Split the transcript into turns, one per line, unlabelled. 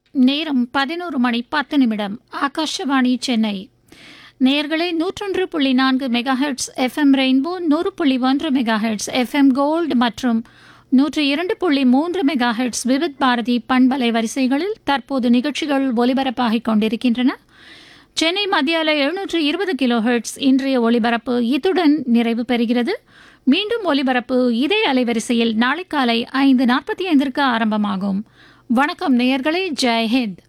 நேரம் பதினோரு மணி பத்து நிமிடம் ஆகாஷவாணி சென்னை நேர்களை நூற்றொன்று புள்ளி நான்கு மெகாஹெட்ஸ் எஃப்எம் ரெயின்போ நூறு புள்ளி ஒன்று மெகாஹெட்ஸ் எஃப்எம் கோல்டு மற்றும் நூற்றி இரண்டு புள்ளி மூன்று மெகாஹெட்ஸ் விவித் பாரதி பண்பலை வரிசைகளில் தற்போது நிகழ்ச்சிகள் ஒலிபரப்பாகிக் கொண்டிருக்கின்றன சென்னை மத்திய அலை எழுநூற்று இருபது கிலோ ஹெர்ட்ஸ் இன்றைய ஒலிபரப்பு இத்துடன் நிறைவு பெறுகிறது மீண்டும் ஒலிபரப்பு இதே அலைவரிசையில் நாளை காலை ஐந்து நாற்பத்தி ஐந்திற்கு ஆரம்பமாகும் வணக்கம் நேயர்களே ஜெய் ஹிந்த்